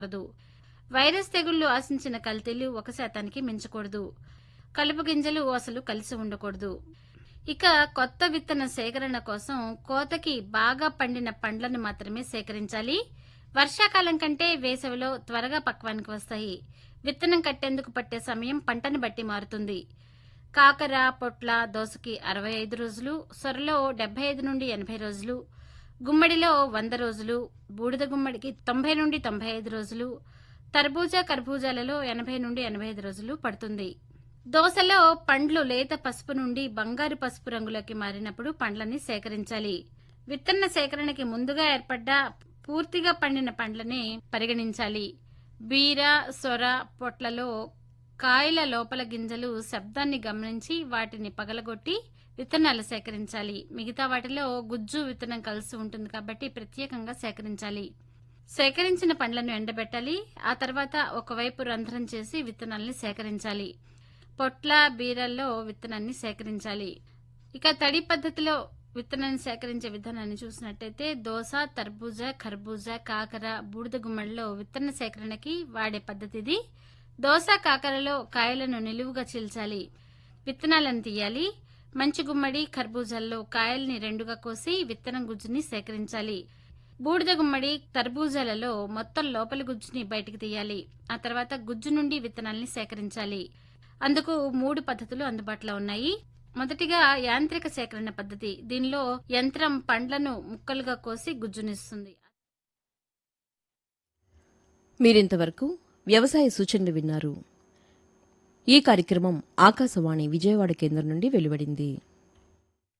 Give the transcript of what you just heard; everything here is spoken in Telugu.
కూడదు వైరస్ తెగుళ్లు ఆశించిన కల్తీలు ఒక శాతానికి మించకూడదు కలుపు గింజలు అసలు కలిసి ఉండకూడదు ఇక కొత్త విత్తన సేకరణ కోసం కోతకి బాగా పండిన పండ్లను మాత్రమే సేకరించాలి వర్షాకాలం కంటే వేసవిలో త్వరగా పక్వానికి వస్తాయి విత్తనం కట్టేందుకు పట్టే సమయం పంటను బట్టి మారుతుంది కాకర పొట్ల దోసకి అరవై ఐదు రోజులు సొరలో డెబ్బై ఐదు నుండి ఎనభై రోజులు గుమ్మడిలో వంద రోజులు బూడిద గుమ్మడికి తొంభై నుండి తొంభై ఐదు రోజులు తర్బూజా కర్బూజాలలో ఎనభై నుండి ఎనభై ఐదు రోజులు పడుతుంది దోసలో పండ్లు లేత పసుపు నుండి బంగారు పసుపు రంగులోకి మారినప్పుడు పండ్లని సేకరించాలి విత్తన సేకరణకి ముందుగా ఏర్పడ్డ పూర్తిగా పండిన పండ్లని పరిగణించాలి బీర సొర పొట్లలో కాయల లోపల గింజలు శబ్దాన్ని గమనించి వాటిని పగలగొట్టి విత్తనాలు సేకరించాలి మిగతా వాటిలో గుజ్జు విత్తనం కలిసి ఉంటుంది కాబట్టి ప్రత్యేకంగా సేకరించాలి సేకరించిన పండ్లను ఎండబెట్టాలి ఆ తర్వాత ఒకవైపు రంధ్రం చేసి విత్తనాల్ని సేకరించాలి పొట్ల బీరల్లో విత్తనాన్ని సేకరించాలి ఇక తడి పద్ధతిలో విత్తనాన్ని సేకరించే విధానాన్ని చూసినట్టయితే దోస తర్బూజా ఖర్బూజా కాకర బూడిద గుమ్మడిలో విత్తన సేకరణకి వాడే పద్ధతి ఇది దోస కాకరలో కాయలను నిలువుగా చీల్చాలి విత్తనాలను తీయాలి మంచి గుమ్మడి ఖర్బూజాల్లో కాయల్ని రెండుగా కోసి విత్తనం గుజ్జుని సేకరించాలి బూడిద గుమ్మడి తర్బూజాలలో మొత్తం లోపలి గుజ్జుని బయటికి తీయాలి ఆ తర్వాత గుజ్జు నుండి విత్తనాల్ని సేకరించాలి అందుకు మూడు పద్ధతులు అందుబాటులో ఉన్నాయి మొదటిగా యాంత్రిక సేకరణ పద్ధతి దీనిలో యంత్రం పండ్లను ముక్కలుగా కోసి గుజ్జునిస్తుంది మీరింతవరకు వ్యవసాయ సూచనలు విన్నారు ఈ కార్యక్రమం ఆకాశవాణి విజయవాడ కేంద్రం నుండి వెలువడింది